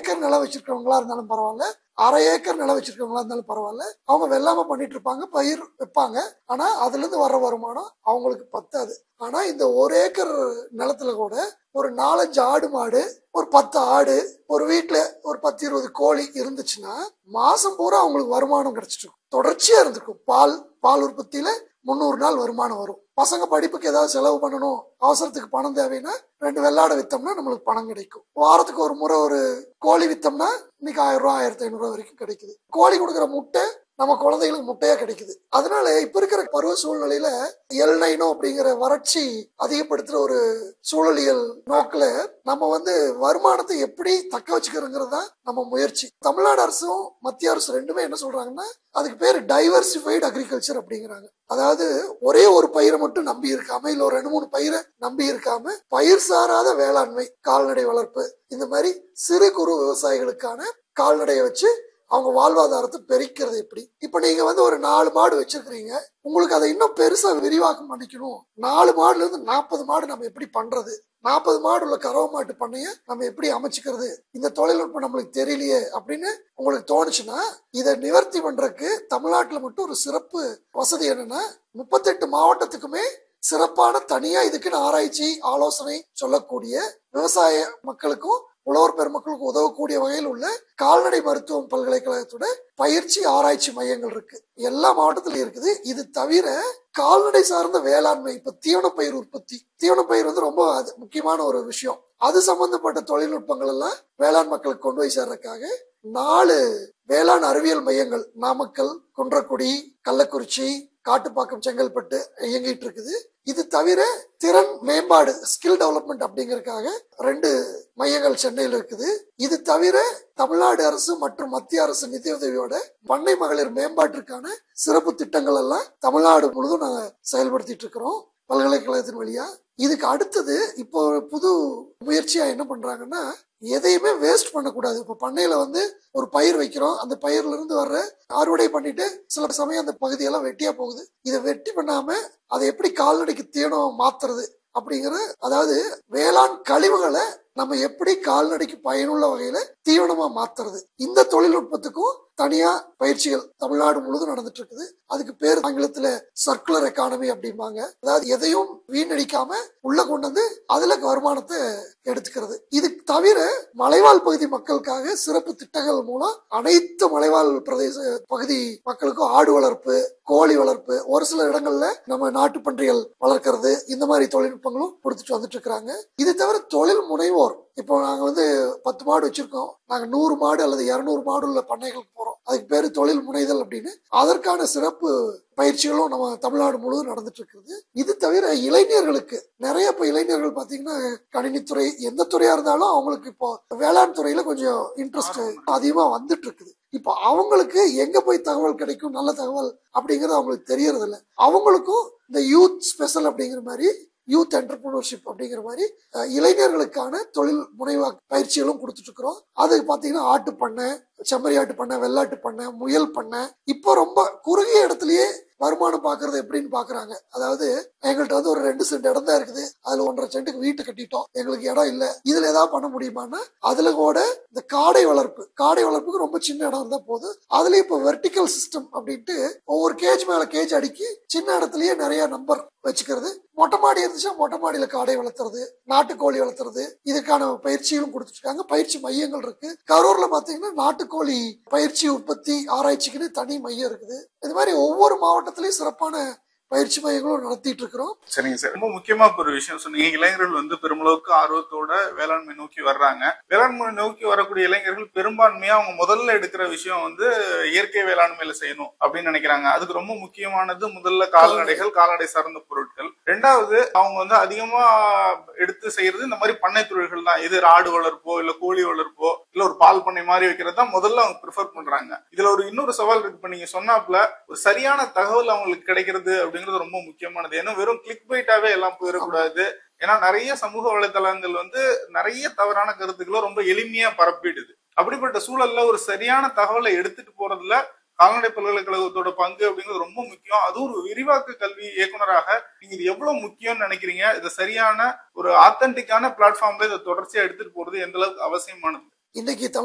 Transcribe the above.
acre நிலம் வச்சிருக்கவங்களா இருந்தாலும் பரவாயில்ல அரை ஏக்கர் நிலம் வச்சிருக்கவங்களா இருந்தாலும் பரவாயில்ல அவங்க வெள்ளாம பண்ணிட்டு இருப்பாங்க பயிர் வைப்பாங்க ஆனா அதுல இருந்து வர்ற வருமானம் அவங்களுக்கு பத்தாது ஆனா இந்த ஒரு ஏக்கர் நிலத்துல கூட ஒரு நாலஞ்சு ஆடு மாடு ஒரு பத்து ஆடு ஒரு வீட்டுல ஒரு பத்து இருபது கோழி இருந்துச்சுன்னா மாசம் பூரா அவங்களுக்கு வருமானம் கிடைச்சிட்டு இருக்கும் தொடர்ச்சியா இருந்திருக்கும் பால் பால் உற்பத்தியில முந்நூறு நாள் வருமானம் வரும் பசங்க படிப்புக்கு ஏதாவது செலவு பண்ணணும் அவசரத்துக்கு பணம் தேவைன்னா ரெண்டு வெள்ளாடை வித்தோம்னா நம்மளுக்கு பணம் கிடைக்கும் வாரத்துக்கு ஒரு முறை ஒரு கோழி வித்தோம்னா இன்னைக்கு ஆயிரம் ரூபாய் ஆயிரத்தி ஐநூறு ரூபாய் வரைக்கும் கிடைக்குது கோழி கொடுக்குற முட்டை நம்ம குழந்தைகளுக்கு முட்டையா கிடைக்குது அதனால இப்ப இருக்கிற பருவ சூழ்நிலையில எல்நைனோ அப்படிங்கிற வறட்சி அதிகப்படுத்துற ஒரு சூழலியல் நோக்குல நம்ம வந்து வருமானத்தை எப்படி தக்க வச்சுக்கிறோங்கிறது தான் நம்ம முயற்சி தமிழ்நாடு அரசும் மத்திய அரசு ரெண்டுமே என்ன சொல்றாங்கன்னா அதுக்கு பேர் டைவர்சிஃபைடு அக்ரிகல்ச்சர் அப்படிங்கிறாங்க அதாவது ஒரே ஒரு பயிரை மட்டும் நம்பி இருக்காம இல்ல ஒரு ரெண்டு மூணு பயிரை நம்பி இருக்காம பயிர் சாராத வேளாண்மை கால்நடை வளர்ப்பு இந்த மாதிரி சிறு குறு விவசாயிகளுக்கான கால்நடையை வச்சு அவங்க வாழ்வாதாரத்தை பெருக்கிறது எப்படி இப்ப நீங்க வந்து ஒரு நாலு மாடு வச்சிருக்கிறீங்க உங்களுக்கு அதை இன்னும் பெருசா விரிவாக்கம் பண்ணிக்கணும் நாலு மாடுல இருந்து நாற்பது மாடு நம்ம எப்படி பண்றது நாற்பது மாடு உள்ள கறவை மாட்டு பண்ணைய நம்ம எப்படி அமைச்சுக்கிறது இந்த தொழில்நுட்பம் நம்மளுக்கு தெரியலையே அப்படின்னு உங்களுக்கு தோணுச்சுன்னா இதை நிவர்த்தி பண்றதுக்கு தமிழ்நாட்டுல மட்டும் ஒரு சிறப்பு வசதி என்னன்னா முப்பத்தெட்டு மாவட்டத்துக்குமே சிறப்பான தனியா இதுக்குன்னு ஆராய்ச்சி ஆலோசனை சொல்லக்கூடிய விவசாய மக்களுக்கும் உழவர் பெருமக்களுக்கு உதவக்கூடிய வகையில் உள்ள கால்நடை மருத்துவம் பல்கலைக்கழகத்தோட பயிற்சி ஆராய்ச்சி மையங்கள் இருக்கு எல்லா மாவட்டத்திலும் இருக்குது இது தவிர கால்நடை சார்ந்த வேளாண்மை இப்ப தீவன பயிர் உற்பத்தி தீவன பயிர் வந்து ரொம்ப அது முக்கியமான ஒரு விஷயம் அது சம்பந்தப்பட்ட தொழில்நுட்பங்கள் எல்லாம் வேளாண் மக்களுக்கு கொண்டு போய் சேர்றதுக்காக நாலு வேளாண் அறிவியல் மையங்கள் நாமக்கல் குன்றக்குடி கள்ளக்குறிச்சி காட்டுப்பாக்கம் செங்கல்பட்டு இயங்கிட்டு இருக்குது இது தவிர திறன் மேம்பாடு ஸ்கில் டெவலப்மெண்ட் அப்படிங்கறதுக்காக ரெண்டு மையங்கள் சென்னையில் இருக்குது இது தவிர தமிழ்நாடு அரசு மற்றும் மத்திய அரசு நிதியுதவியோட பண்ணை மகளிர் மேம்பாட்டிற்கான சிறப்பு திட்டங்கள் எல்லாம் தமிழ்நாடு முழுதும் நாங்க செயல்படுத்திட்டு இருக்கிறோம் பல்கலைக்கழகத்தின் வழியா இதுக்கு அடுத்தது இப்போ ஒரு புது முயற்சியா என்ன பண்றாங்கன்னா எதையுமே வேஸ்ட் பண்ணக்கூடாது இப்போ பண்ணையில வந்து ஒரு பயிர் வைக்கிறோம் அந்த பயிர்ல இருந்து வர்ற அறுவடை பண்ணிட்டு சில சமயம் அந்த பகுதியெல்லாம் வெட்டியா போகுது இதை வெட்டி பண்ணாம அதை எப்படி கால்நடைக்கு தீவனம் மாத்துறது அப்படிங்கிற அதாவது வேளாண் கழிவுகளை நம்ம எப்படி கால்நடைக்கு பயனுள்ள வகையில தீவனமா மாத்துறது இந்த தொழில்நுட்பத்துக்கும் தனியா பயிற்சிகள் தமிழ்நாடு முழுதும் நடந்துட்டு இருக்குது அதுக்கு பேர் ஆங்கிலத்துல சர்க்குலர் எக்கானமி அப்படிம்பாங்க அதாவது எதையும் வீணடிக்காம உள்ள கொண்டு வந்து அதுல வருமானத்தை எடுத்துக்கிறது இது தவிர மலைவாழ் பகுதி மக்களுக்காக சிறப்பு திட்டங்கள் மூலம் அனைத்து மலைவாழ் பிரதேச பகுதி மக்களுக்கும் ஆடு வளர்ப்பு கோழி வளர்ப்பு ஒரு சில இடங்கள்ல நம்ம நாட்டு பன்றிகள் வளர்க்கறது இந்த மாதிரி தொழில்நுட்பங்களும் கொடுத்துட்டு வந்துட்டு இருக்கிறாங்க இது தவிர தொழில் முனைவோர் இப்போ நாங்க வந்து பத்து மாடு வச்சிருக்கோம் நாங்க நூறு மாடு அல்லது இருநூறு மாடு உள்ள பண்ணைகளுக்கு போறோம் அதுக்கு பேரு தொழில் முனைதல் அப்படின்னு அதற்கான சிறப்பு பயிற்சிகளும் நம்ம தமிழ்நாடு முழுவதும் நடந்துட்டு இருக்குது இது தவிர இளைஞர்களுக்கு நிறைய இப்ப இளைஞர்கள் பாத்தீங்கன்னா கணினித்துறை எந்த துறையா இருந்தாலும் அவங்களுக்கு இப்போ வேளாண் துறையில கொஞ்சம் இன்ட்ரெஸ்ட் அதிகமா வந்துட்டு இருக்குது இப்போ அவங்களுக்கு எங்க போய் தகவல் கிடைக்கும் நல்ல தகவல் அப்படிங்கறது அவங்களுக்கு தெரியறது இல்ல அவங்களுக்கும் இந்த யூத் ஸ்பெஷல் அப்படிங்கிற மாதிரி யூத் என்டர்பிரினர்ஷிப் அப்படிங்கிற மாதிரி அஹ், இளைஞர்களுக்கான தொழில் முனைவா பயிற்சிகளும் கொடுத்துட்டு இருக்கிறோம் அதுக்கு பாத்தீங்கன்னா ஆட்டு பண்ணை செம்மறியாட்டு பண்ணை வெள்ளாட்டு பண்ணை முயல் பண்ணை இப்போ ரொம்ப குறுகிய இடத்துலயே வருமானம் பாக்குறது எப்படின்னு பாக்குறாங்க அதாவது எங்கள்கிட்ட வந்து ஒரு ரெண்டு சென்ட் இடம் தான் இருக்குது அதுல ஒன்றரை சென்ட்டுக்கு வீட்டு கட்டிட்டோம் எங்களுக்கு இடம் இல்ல இதுல ஏதாவது பண்ண முடியுமான்னா அதுல கூட இந்த காடை வளர்ப்பு காடை வளர்ப்புக்கு ரொம்ப சின்ன இடம் இருந்தா போதும் அதுல இப்போ வெர்டிக்கல் சிஸ்டம் அப்படின்ட்டு ஒவ்வொரு கேஜ் மேல கேஜ் அடுக்கி சின்ன இடத்துலயே நிறைய நம்பர் வச்சுக்கிறது மொட்டை மாடி இருந்துச்சுன்னா மொட்டை மாடியில காடை வளர்த்துறது நாட்டுக்கோழி வளர்த்துறது இதுக்கான பயிற்சிகளும் கொடுத்துட்டு இருக்காங்க பயிற்சி மையங்கள் இருக்கு கரூர்ல பாத்தீங்கன்னா நாட்டுக்கோழி பயிற்சி உற்பத்தி ஆராய்ச்சிக்குன்னு தனி மையம் இருக்குது இது மாதிரி ஒவ்வொரு மாவட்டத்திலயும் சிறப்பான பயிற்சி மையங்களும் நடத்திட்டு இருக்கிறோம் சரிங்க சார் ரொம்ப முக்கியமா இப்ப ஒரு விஷயம் சொன்னீங்க இளைஞர்கள் வந்து பெருமளவுக்கு ஆர்வத்தோட வேளாண்மை நோக்கி வர்றாங்க வேளாண்மை நோக்கி வரக்கூடிய இளைஞர்கள் பெரும்பான்மையா அவங்க முதல்ல எடுக்கிற விஷயம் வந்து இயற்கை வேளாண்மையில செய்யணும் அப்படின்னு நினைக்கிறாங்க அதுக்கு ரொம்ப முக்கியமானது முதல்ல கால்நடைகள் கால்நடை சார்ந்த பொருட்கள் ரெண்டாவது அவங்க வந்து அதிகமா எடுத்து செய்யறது இந்த மாதிரி பண்ணை தொழில்கள் தான் இது ஆடு வளர்ப்போ இல்ல கோழி வளர்ப்போ இல்ல ஒரு பால் பண்ணை மாதிரி வைக்கிறது தான் முதல்ல அவங்க ப்ரிஃபர் பண்றாங்க இதுல ஒரு இன்னொரு சவால் இருக்கு இப்ப நீங்க சொன்னாப்ல ஒரு சரியான தகவல் அவங்களுக்கு கிடைக்கிறது அப்படிங்கிறது ரொம்ப முக்கியமானது ஏன்னா வெறும் கிளிக் பைட்டாவே எல்லாம் போயிடக்கூடாது ஏன்னா நிறைய சமூக வலைதளங்கள் வந்து நிறைய தவறான கருத்துக்களை ரொம்ப எளிமையா பரப்பிடுது அப்படிப்பட்ட சூழல்ல ஒரு சரியான தகவலை எடுத்துட்டு போறதுல கால்நடை பல்கலைக்கழகத்தோட பங்கு அப்படிங்கிறது ரொம்ப முக்கியம் அதுவும் ஒரு விரிவாக்க கல்வி இயக்குனராக நீங்க இது எவ்வளவு முக்கியம்னு நினைக்கிறீங்க இதை சரியான ஒரு ஆத்தன்டிக்கான பிளாட்ஃபார்ம்ல இதை தொடர்ச்சியா எடுத்துட்டு போறது எந்த அளவுக்கு அவசியமானது இன்னைக்கு